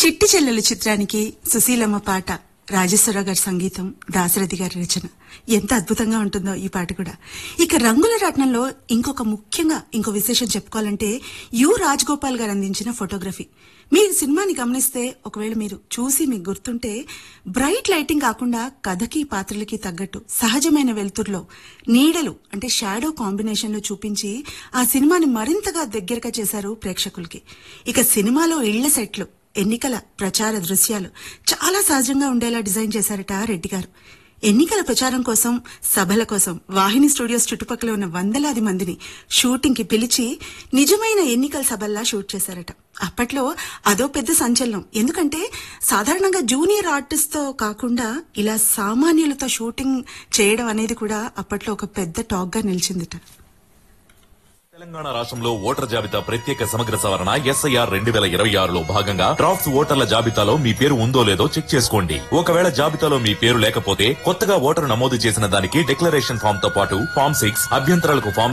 చిట్టి చెల్లెలు చిత్రానికి సుశీలమ్మ పాట రాజేశ్వరరావు గారి సంగీతం దాశరథి గారి రచన ఎంత అద్భుతంగా ఉంటుందో ఈ పాట కూడా ఇక రంగుల రత్నంలో ఇంకొక ముఖ్యంగా ఇంకో విశేషం చెప్పుకోవాలంటే యు రాజగోపాల్ గారు అందించిన ఫోటోగ్రఫీ మీరు సినిమాని గమనిస్తే ఒకవేళ మీరు చూసి మీకు గుర్తుంటే బ్రైట్ లైటింగ్ కాకుండా కథకి పాత్రలకి తగ్గట్టు సహజమైన వెలుతురులో నీడలు అంటే షాడో కాంబినేషన్ లో చూపించి ఆ సినిమాని మరింతగా దగ్గరగా చేశారు ప్రేక్షకులకి ఇక సినిమాలో ఇళ్ల సెట్లు ఎన్నికల ప్రచార దృశ్యాలు చాలా సహజంగా ఉండేలా డిజైన్ చేశారట రెడ్డి గారు ఎన్నికల ప్రచారం కోసం సభల కోసం వాహిని స్టూడియోస్ చుట్టుపక్కల ఉన్న వందలాది మందిని షూటింగ్ కి పిలిచి నిజమైన ఎన్నికల సభల్లా షూట్ చేశారట అప్పట్లో అదో పెద్ద సంచలనం ఎందుకంటే సాధారణంగా జూనియర్ ఆర్టిస్ట్ తో కాకుండా ఇలా సామాన్యులతో షూటింగ్ చేయడం అనేది కూడా అప్పట్లో ఒక పెద్ద టాక్ గా నిలిచిందిట తెలంగాణ రాష్ట్రంలో ఓటర్ జాబితా ప్రత్యేక సమగ్ర సవరణ ఎస్ఐఆర్ రెండు వేల ఇరవై ఆరులో భాగంగా డ్రాఫ్ట్స్ ఓటర్ల జాబితాలో మీ పేరు ఉందో లేదో చెక్ చేసుకోండి ఒకవేళ జాబితాలో మీ పేరు లేకపోతే కొత్తగా ఓటరు నమోదు చేసిన దానికి డిక్లరేషన్ ఫామ్ తో పాటు ఫామ్ సిక్స్ అభ్యంతరాలకు ఫామ్